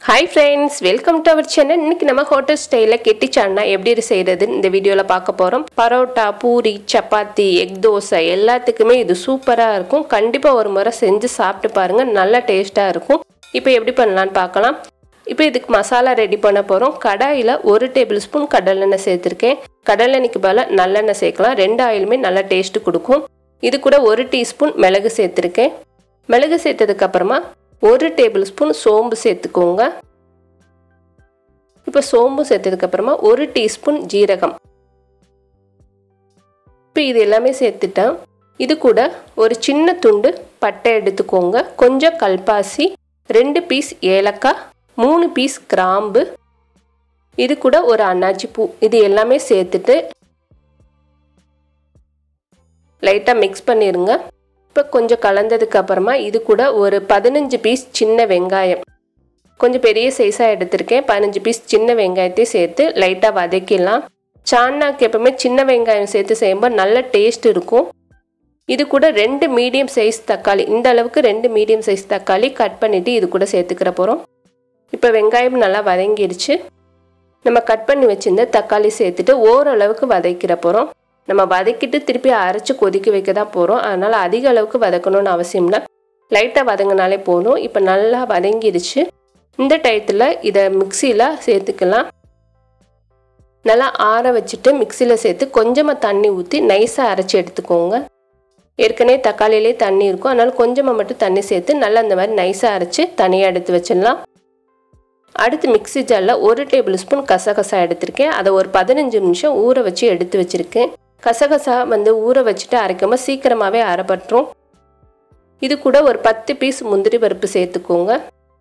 hi friends welcome to our channel இன்னைக்கு நம்ம hotel ஸ்டைலில் கெட்டி சால்னா எப்படி செய்கிறதுன்னு இந்த வீடியோவில் பார்க்க போகிறோம் பரோட்டா பூரி சப்பாத்தி எக் தோசை எல்லாத்துக்குமே இது சூப்பராக இருக்கும் கண்டிப்பாக ஒரு முறை செஞ்சு சாப்பிட்டு பாருங்கள் நல்ல டேஸ்ட்டாக இருக்கும் இப்போ எப்படி பண்ணலான்னு பார்க்கலாம் இப்போ இதுக்கு மசாலா ரெடி பண்ண போகிறோம் கடாயில் ஒரு டேபிள் ஸ்பூன் கடலெண்ணெய் சேர்த்துருக்கேன் கடலெண்ணெய்க்கு பதிலாக நல்லெண்ணெய் சேர்க்கலாம் ரெண்டு ஆயிலுமே நல்ல டேஸ்ட்டு கொடுக்கும் இது கூட ஒரு டீஸ்பூன் மிளகு சேர்த்துருக்கேன் மிளகு சேர்த்ததுக்கப்புறமா ஒரு டேபிள் ஸ்பூன் சோம்பு சேர்த்துக்கோங்க இப்போ சோம்பு சேர்த்ததுக்கப்புறமா ஒரு டீஸ்பூன் ஜீரகம் இப்போ இது எல்லாமே சேர்த்துட்டேன் இது கூட ஒரு சின்ன துண்டு பட்டை எடுத்துக்கோங்க கொஞ்சம் கல்பாசி ரெண்டு பீஸ் ஏலக்காய் மூணு பீஸ் கிராம்பு இது கூட ஒரு அன்னாச்சி பூ இது எல்லாமே சேர்த்துட்டு லைட்டாக மிக்ஸ் பண்ணிடுங்க இப்போ கொஞ்சம் கலந்ததுக்கு அப்புறமா இது கூட ஒரு பதினஞ்சு பீஸ் சின்ன வெங்காயம் கொஞ்சம் பெரிய சைஸாக எடுத்திருக்கேன் பதினஞ்சு பீஸ் சின்ன வெங்காயத்தையும் சேர்த்து லைட்டாக வதக்கிடலாம் சான்னாக்கு எப்பவுமே சின்ன வெங்காயம் சேர்த்து செய்யும்போது நல்ல டேஸ்ட் இருக்கும் இது கூட ரெண்டு மீடியம் சைஸ் தக்காளி இந்த அளவுக்கு ரெண்டு மீடியம் சைஸ் தக்காளி கட் பண்ணிவிட்டு இது கூட சேர்த்துக்கிற போகிறோம் இப்போ வெங்காயம் நல்லா வதங்கிடுச்சு நம்ம கட் பண்ணி வச்சுருந்த தக்காளி சேர்த்துட்டு ஓரளவுக்கு வதக்கிற போகிறோம் நம்ம வதக்கிட்டு திருப்பி அரைச்சி கொதிக்க வைக்க தான் போகிறோம் அதனால் அதிக அளவுக்கு வதக்கணும்னு அவசியம் இல்லை லைட்டாக வதங்கினாலே போதும் இப்போ நல்லா வதங்கிடுச்சு இந்த டயத்தில் இதை மிக்சியில் சேர்த்துக்கலாம் நல்லா ஆற வச்சுட்டு மிக்சியில் சேர்த்து கொஞ்சமாக தண்ணி ஊற்றி நைஸாக அரைச்சி எடுத்துக்கோங்க ஏற்கனவே தக்காளியிலே தண்ணி இருக்கும் அதனால் கொஞ்சமாக மட்டும் தண்ணி சேர்த்து நல்லா இந்த மாதிரி நைஸாக அரைச்சி தனியாக எடுத்து வச்சிடலாம் அடுத்து மிக்சி ஜாரில் ஒரு டேபிள் ஸ்பூன் கசகசா எடுத்திருக்கேன் அதை ஒரு பதினஞ்சு நிமிஷம் ஊற வச்சு எடுத்து வச்சுருக்கேன் கசகசா வந்து ஊற வச்சுட்டு அரைக்காமல் சீக்கிரமாகவே அரைப்பட்டுரும் இது கூட ஒரு பத்து பீஸ் முந்திரி பருப்பு சேர்த்துக்கோங்க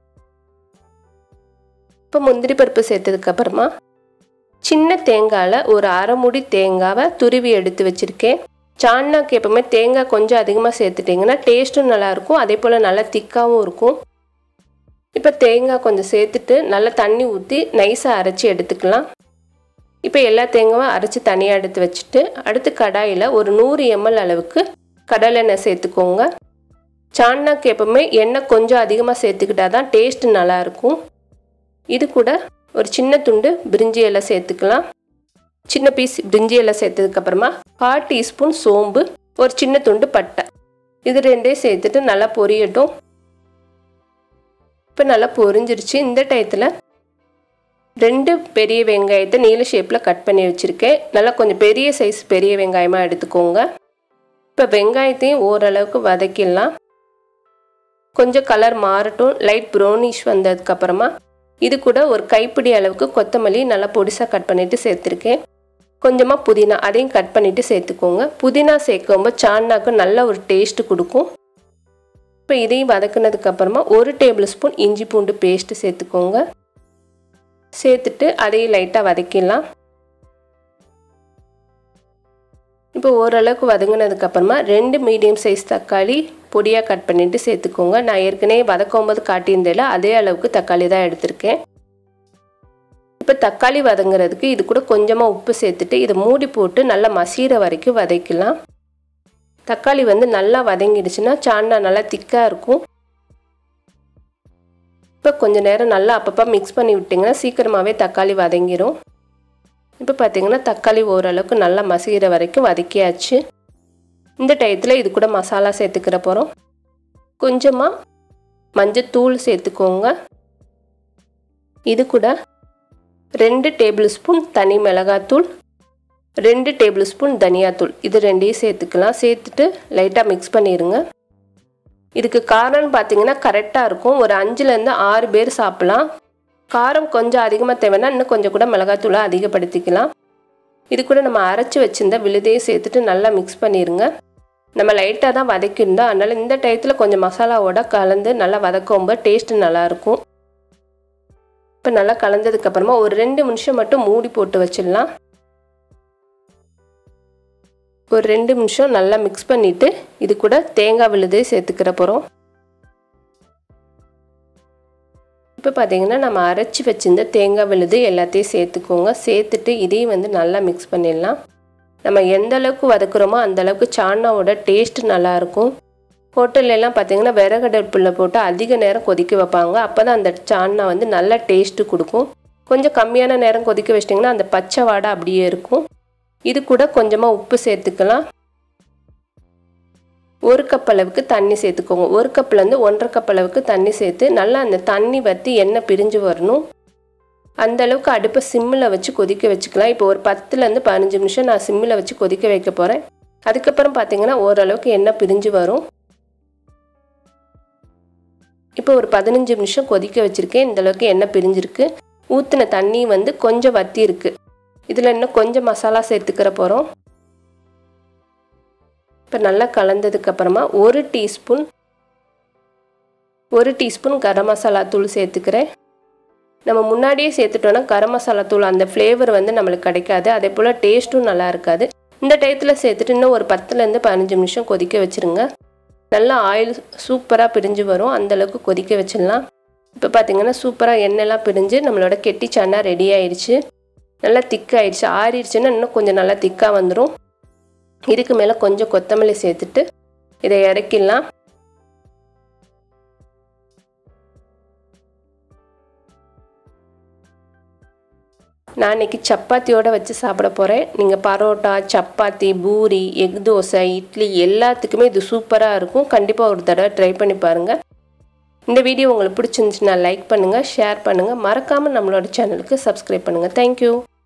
இப்போ முந்திரி பருப்பு சேர்த்ததுக்கப்புறமா சின்ன தேங்காயில் ஒரு அரை முடி தேங்காவை துருவி எடுத்து வச்சுருக்கேன் சான்னாக்கு எப்பவுமே தேங்காய் கொஞ்சம் அதிகமாக சேர்த்துட்டிங்கன்னா டேஸ்ட்டும் நல்லாயிருக்கும் அதே போல் நல்லா திக்காகவும் இருக்கும் இப்போ தேங்காய் கொஞ்சம் சேர்த்துட்டு நல்லா தண்ணி ஊற்றி நைஸாக அரைச்சி எடுத்துக்கலாம் இப்போ எல்லா தேங்காயும் அரைச்சி தனியாக எடுத்து வச்சுட்டு அடுத்து கடாயில் ஒரு நூறு எம்எல் அளவுக்கு கடலெண்ணெய் சேர்த்துக்கோங்க சான்னாக்கு எப்பவுமே எண்ணெய் கொஞ்சம் அதிகமாக சேர்த்துக்கிட்டா தான் டேஸ்ட்டு நல்லாயிருக்கும் இது கூட ஒரு சின்ன துண்டு பிரிஞ்சி இலை சேர்த்துக்கலாம் சின்ன பீஸ் பிரிஞ்சி இலை சேர்த்ததுக்கப்புறமா கால் டீஸ்பூன் சோம்பு ஒரு சின்ன துண்டு பட்டை இது ரெண்டே சேர்த்துட்டு நல்லா பொரியட்டும் இப்போ நல்லா பொரிஞ்சிருச்சு இந்த டயத்தில் ரெண்டு பெரிய வெங்காயத்தை நீல ஷேப்பில் கட் பண்ணி வச்சுருக்கேன் நல்லா கொஞ்சம் பெரிய சைஸ் பெரிய வெங்காயமாக எடுத்துக்கோங்க இப்போ வெங்காயத்தையும் ஓரளவுக்கு வதக்கிடலாம் கொஞ்சம் கலர் மாறட்டும் லைட் ப்ரௌனிஷ் வந்ததுக்கப்புறமா இது கூட ஒரு கைப்பிடி அளவுக்கு கொத்தமல்லி நல்லா பொடிசாக கட் பண்ணிவிட்டு சேர்த்துருக்கேன் கொஞ்சமாக புதினா அதையும் கட் பண்ணிவிட்டு சேர்த்துக்கோங்க புதினா சேர்க்கும்போது சான்னாக்கு நல்ல ஒரு டேஸ்ட் கொடுக்கும் இப்போ இதையும் வதக்குனதுக்கப்புறமா ஒரு டேபிள் ஸ்பூன் இஞ்சி பூண்டு பேஸ்ட்டு சேர்த்துக்கோங்க சேர்த்துட்டு அதையும் லைட்டாக வதக்கிடலாம் இப்போ ஓரளவுக்கு வதங்கினதுக்கப்புறமா ரெண்டு மீடியம் சைஸ் தக்காளி பொடியாக கட் பண்ணிவிட்டு சேர்த்துக்கோங்க நான் ஏற்கனவே வதக்கும்போது காட்டியிருந்தேல அதே அளவுக்கு தக்காளி தான் எடுத்திருக்கேன் இப்போ தக்காளி வதங்குறதுக்கு இது கூட கொஞ்சமாக உப்பு சேர்த்துட்டு இதை மூடி போட்டு நல்லா மசீர வரைக்கும் வதக்கலாம் தக்காளி வந்து நல்லா வதங்கிடுச்சுன்னா சான்னா நல்லா திக்காக இருக்கும் இப்போ கொஞ்சம் நேரம் நல்லா அப்பப்போ மிக்ஸ் பண்ணி விட்டிங்கன்னா சீக்கிரமாகவே தக்காளி வதங்கிடும் இப்போ பார்த்தீங்கன்னா தக்காளி ஓரளவுக்கு நல்லா மசிகிற வரைக்கும் வதக்கியாச்சு இந்த டயத்தில் இது கூட மசாலா சேர்த்துக்கிற போகிறோம் கொஞ்சமாக மஞ்சத்தூள் சேர்த்துக்கோங்க இது கூட ரெண்டு டேபிள் ஸ்பூன் தனி மிளகாத்தூள் ரெண்டு டேபிள் ஸ்பூன் தனியாத்தூள் இது ரெண்டையும் சேர்த்துக்கலாம் சேர்த்துட்டு லைட்டாக மிக்ஸ் பண்ணிடுங்க இதுக்கு காரம்னு பார்த்தீங்கன்னா கரெக்டாக இருக்கும் ஒரு அஞ்சுலேருந்து ஆறு பேர் சாப்பிட்லாம் காரம் கொஞ்சம் அதிகமாக தேவைன்னா இன்னும் கொஞ்சம் கூட மிளகாத்தூளை அதிகப்படுத்திக்கலாம் இது கூட நம்ம அரைச்சி வச்சுருந்த விழுதையும் சேர்த்துட்டு நல்லா மிக்ஸ் பண்ணிடுங்க நம்ம லைட்டாக தான் வதக்கியிருந்தோம் அதனால் இந்த டயத்தில் கொஞ்சம் மசாலாவோட கலந்து நல்லா வதக்கும்போது டேஸ்ட்டு நல்லாயிருக்கும் இப்போ நல்லா கலந்ததுக்கப்புறமா ஒரு ரெண்டு நிமிஷம் மட்டும் மூடி போட்டு வச்சிடலாம் ஒரு ரெண்டு நிமிஷம் நல்லா மிக்ஸ் பண்ணிவிட்டு இது கூட தேங்காய் விழுதை சேர்த்துக்கிற போகிறோம் இப்போ பார்த்தீங்கன்னா நம்ம அரைச்சி வச்சிருந்த தேங்காய் விழுது எல்லாத்தையும் சேர்த்துக்கோங்க சேர்த்துட்டு இதையும் வந்து நல்லா மிக்ஸ் பண்ணிடலாம் நம்ம எந்த அளவுக்கு வதக்குறோமோ அந்த அளவுக்கு சான்னாவோட டேஸ்ட் நல்லாயிருக்கும் ஹோட்டல்லாம் பார்த்தீங்கன்னா விறகடுப்பில் போட்டு அதிக நேரம் கொதிக்க வைப்பாங்க அப்போ தான் அந்த சால்னா வந்து நல்ல டேஸ்ட்டு கொடுக்கும் கொஞ்சம் கம்மியான நேரம் கொதிக்க வச்சிட்டிங்கன்னா அந்த பச்சை வாடை அப்படியே இருக்கும் இது கூட கொஞ்சமாக உப்பு சேர்த்துக்கலாம் ஒரு கப் அளவுக்கு தண்ணி சேர்த்துக்கோங்க ஒரு கப்லேருந்து ஒன்றரை கப் அளவுக்கு தண்ணி சேர்த்து நல்லா அந்த தண்ணி வற்றி எண்ணெய் பிரிஞ்சு வரணும் அந்த அளவுக்கு அடுப்பை சிம்மில் வச்சு கொதிக்க வச்சுக்கலாம் இப்போ ஒரு பத்துலேருந்து பதினஞ்சு நிமிஷம் நான் சிம்மில் வச்சு கொதிக்க வைக்க போகிறேன் அதுக்கப்புறம் பார்த்தீங்கன்னா ஓரளவுக்கு எண்ணெய் பிரிஞ்சு வரும் இப்போ ஒரு பதினஞ்சு நிமிஷம் கொதிக்க வச்சுருக்கேன் இந்த அளவுக்கு எண்ணெய் பிரிஞ்சிருக்கு ஊற்றின தண்ணி வந்து கொஞ்சம் வத்தி இருக்கு இதில் இன்னும் கொஞ்சம் மசாலா சேர்த்துக்கிற போகிறோம் இப்போ நல்லா கலந்ததுக்கப்புறமா ஒரு டீஸ்பூன் ஒரு டீஸ்பூன் கரம் மசாலா தூள் சேர்த்துக்கிறேன் நம்ம முன்னாடியே சேர்த்துட்டோன்னா கரம் மசாலா தூள் அந்த ஃப்ளேவர் வந்து நம்மளுக்கு கிடைக்காது அதே போல் டேஸ்ட்டும் நல்லா இருக்காது இந்த டயத்தில் சேர்த்துட்டு இன்னும் ஒரு பத்துலேருந்து பதினஞ்சு நிமிஷம் கொதிக்க வச்சுருங்க நல்லா ஆயில் சூப்பராக பிரிஞ்சு வரும் அந்தளவுக்கு கொதிக்க வச்சிடலாம் இப்போ பார்த்தீங்கன்னா சூப்பராக எண்ணெய்லாம் பிரிஞ்சு நம்மளோட கெட்டி சான்னா ரெடி ஆயிடுச்சு நல்லா திக்காயிடுச்சு ஆறிடுச்சுன்னா இன்னும் கொஞ்சம் நல்லா திக்காக வந்துடும் இதுக்கு மேலே கொஞ்சம் கொத்தமல்லி சேர்த்துட்டு இதை இறக்கிடலாம் நான் இன்றைக்கி சப்பாத்தியோடு வச்சு சாப்பிட போகிறேன் நீங்கள் பரோட்டா சப்பாத்தி பூரி எக் தோசை இட்லி எல்லாத்துக்குமே இது சூப்பராக இருக்கும் கண்டிப்பாக ஒரு தடவை ட்ரை பண்ணி பாருங்கள் இந்த வீடியோ உங்களுக்கு பிடிச்சிருந்துச்சுன்னா லைக் பண்ணுங்கள் ஷேர் பண்ணுங்கள் மறக்காமல் நம்மளோட சேனலுக்கு சப்ஸ்கிரைப் பண்ணுங்கள் தேங்க்யூ